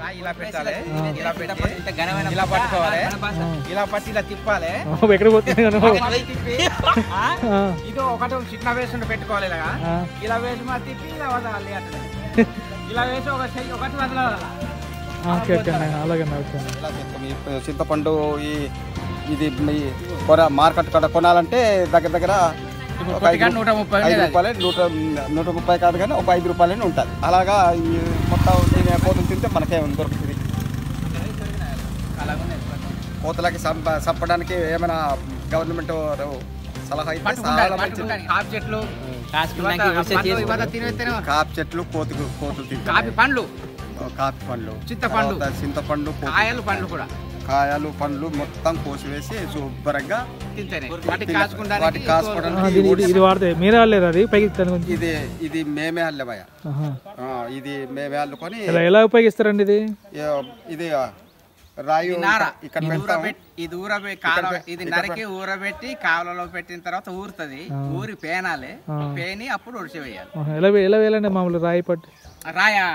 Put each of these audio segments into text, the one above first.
ఇలా పెట్టాలి ఆ. ఇలా పెట్టి ఇలా పట్టుకోవాలి ఇలా పట్టి ఇలా తిప్పాలి ఓ, ఎక్కడ పోతుంది నువ్వు తిప్పి ఆ, ఆ, ఇది ఒకటి చిన్న వేసుకుంటూ పెట్టుకోవాలి ఇలాగా ఆ. ఇలా వేసి మా తిప్పి ఇలా వదలాలి అట్లా ఇలా వేసి ఒక చెయ్యి ఒకటి వదలాలి ఆ, ఓకే ఓకే అన్న అలాగే అన్న ఓకే అన్న. ఇలా చేస్తాం. ఈ చింతపండు ఈ ఇది ఈ కొన మార్కెట్ కాడ కొనాలంటే దగ్గర దగ్గర ఒక ఐదు కొద్దిగా నూట ముప్పై ఐదు ఉండేది అది. రూపాయలు నూట నూట ముప్పై కాదు కానీ ఒక ఐదు రూపాయలని ఉంటుంది అలాగా ఈ మొత్తం దీని కోతులు తింటే మనకేం దొరుకుతుంది అలాగనే కోతులకి సంప చంపడానికి ఏమైనా గవర్నమెంట్ సలహా అయితే పట్టుకుంటారు, చాలా మంచిది పట్టుకుంటారు. కాఫీ చెట్లు కాసుకున్నాక ఇవాళ విడిచి పండ్లు ఇవాళ తినేస్తేనే కాపు చెట్లు కోతులు కోతులు కాఫీ తింటాయి పండ్లు కాఫీ పండ్లు చింతపండు. తర్వాత చింతపండు కోతులు కాయలు పండ్లు కూడా కాయలు పండ్లు మొత్తం కోసివేసి శుభ్రంగా తింటేనే వాటికి తిన్న- కాచుకుంటానికి వాటికి కాచుకోవడానికి ఆ, ఇది ఇది- ఇది వాడితే మీరే వాళ్ళేది అది పైకి దాని గురించి ఇది ఇది మేమే అల్లమయ్య ఆహా. ఇది మేమే అల్లుకొని ఎలా ఎలా ఉపయోగిస్తారండి ఇది ఏ- ఇది ఆ, రాయి ఇది నార ఇక్కడ ఇది పెడతాం ఊరబెట్టి ఇది ఊరబెట్టి కాల పె- ఇది ఇక్కడ నరికి ఊరబెట్టి కావలలో పెట్టిన తర్వాత ఊరుతుంది ఊరి పేనాలి ఆ. పేని అప్పుడు ఉడిచి వేయాలి ఆహా, ఎలా వే- ఎలా వేయాలండి మామూలు రాయి పట్టి రాయా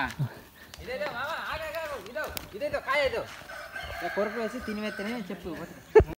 కొరకు వేసి తినివేస్తేనే చెప్పు